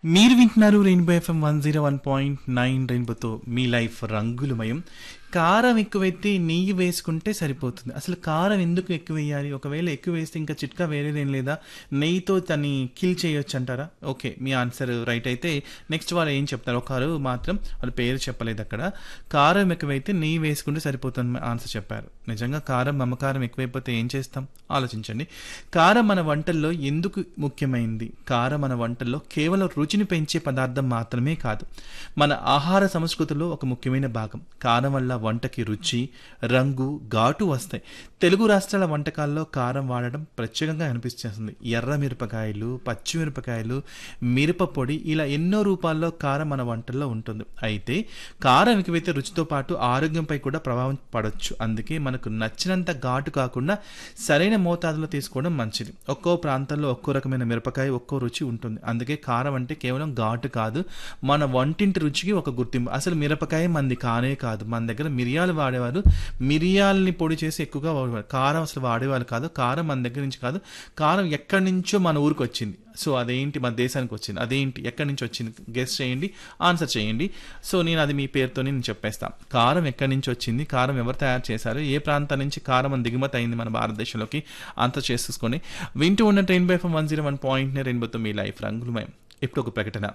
మీరు వింటున్నారు rainbow FM one zero one point nine రెయిన్బోతో మీ లైఫ్ రంగులమయం కారం ఎక్కువైతే నెయ్యి వేసుకుంటే సరిపోతుంది అసలు కారం ఎందుకు ఎక్కువ వేయాలి ఒకవేళ ఎక్కువ వేస్తే ఇంకా చిట్కా వేరేదేం లేదా నెయ్యితో దాన్ని కిల్ చేయొచ్చు అంటారా ఓకే మీ ఆన్సర్ రైట్ అయితే నెక్స్ట్ వాళ్ళు ఏం చెప్తారు ఒకరు మాత్రం వాళ్ళ పేరు చెప్పలేదు అక్కడ కారం ఎక్కువైతే నెయ్యి వేసుకుంటే సరిపోతుంది ఆన్సర్ చెప్పారు నిజంగా కారం మమకారం ఎక్కువైపోతే ఏం చేస్తాం ఆలోచించండి కారం మన వంటల్లో ఎందుకు ముఖ్యమైంది కారం మన వంటల్లో కేవలం రుచిని పెంచే పదార్థం మాత్రమే కాదు మన ఆహార సంస్కృతిలో ఒక ముఖ్యమైన భాగం కారం వల్ల వంటకి రుచి రంగు ఘాటు వస్తాయి తెలుగు రాష్ట్రాల వంటకాల్లో కారం వాడడం ప్రత్యేకంగా అనిపిస్తుంది ఎర్ర మిరపకాయలు పచ్చి మిరపకాయలు మిరప పొడి ఇలా ఎన్నో రూపాల్లో కారం మన వంటల్లో ఉంటుంది అయితే కారం ఎక్కువైతే రుచితో పాటు ఆరోగ్యంపై కూడా ప్రభావం పడవచ్చు అందుకే మనకు నచ్చినంత ఘాటు కాకుండా సరైన మోతాదులో తీసుకోవడం మంచిది ఒక్కో ప్రాంతంలో ఒక్కో రకమైన మిరపకాయ ఒక్కో రుచి ఉంటుంది అందుకే కారం అంటే కేవలం ఘాటు కాదు మన వంటింటి రుచికి ఒక గుర్తింపు అసలు మిరపకాయ మంది కానే కాదు మన దగ్గర మిరియాలు వాడేవారు మిరియాలని పొడి చేసి ఎక్కువగా వాడేవారు కారం అసలు వాడేవాళ్ళు కాదు కారం మన దగ్గర నుంచి కాదు కారం ఎక్కడి నుంచో మన ఊరికి వచ్చింది సో అదేంటి మన దేశానికి వచ్చింది అదేంటి ఎక్కడి నుంచి వచ్చింది గెస్ట్ చేయండి ఆన్సర్ చేయండి సో నేను అది మీ పేరుతో నేను చెప్పేస్తాను కారం ఎక్కడి నుంచి వచ్చింది కారం ఎవరు తయారు చేశారు ఏ ప్రాంతం నుంచి కారం మన దిగుమతి అయింది మన భారతదేశంలోకి ఆన్సర్ చేసేసుకొని వింటూ ఉన్న ట్రైన్ బై వన్ జీరో వన్ పాయింట్ రెయిన్బోతో మీ లైఫ్ రంగులమయం ఇప్పుడు ఒక ప్రకటన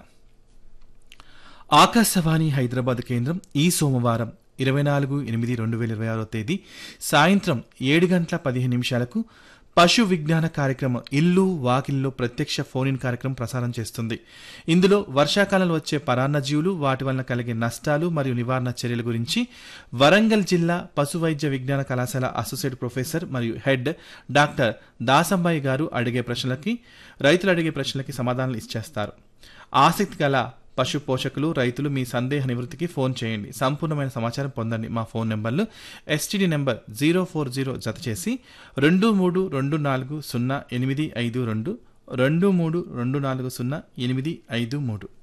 ఆకాశవాణి హైదరాబాద్ కేంద్రం ఈ సోమవారం ఇరవై నాలుగు ఎనిమిది రెండు వేల ఇరవై ఆరో తేదీ సాయంత్రం ఏడు గంటల పదిహేను నిమిషాలకు పశు విజ్ఞాన కార్యక్రమం ఇల్లు వాకిల్లో ప్రత్యక్ష ఫోన్ ఇన్ కార్యక్రమం ప్రసారం చేస్తుంది ఇందులో వర్షాకాలంలో వచ్చే పరాన్నజీవులు వాటి వలన కలిగే నష్టాలు మరియు నివారణ చర్యల గురించి వరంగల్ జిల్లా పశు వైద్య విజ్ఞాన కళాశాల అసోసియేట్ ప్రొఫెసర్ మరియు హెడ్ డాక్టర్ దాసంబాయి గారు అడిగే ప్రశ్నలకి రైతులు అడిగే ప్రశ్నలకి సమాధానాలు ఇచ్చేస్తారు ఆసక్తి గల పశు పోషకులు రైతులు మీ సందేహ నివృత్తికి ఫోన్ చేయండి సంపూర్ణమైన సమాచారం పొందండి మా ఫోన్ నెంబర్లు STD number zero four zero జత చేసి రెండు మూడు రెండు నాలుగు సున్నా ఎనిమిది ఐదు రెండు రెండు మూడు రెండు నాలుగు సున్నా ఎనిమిది ఐదు మూడు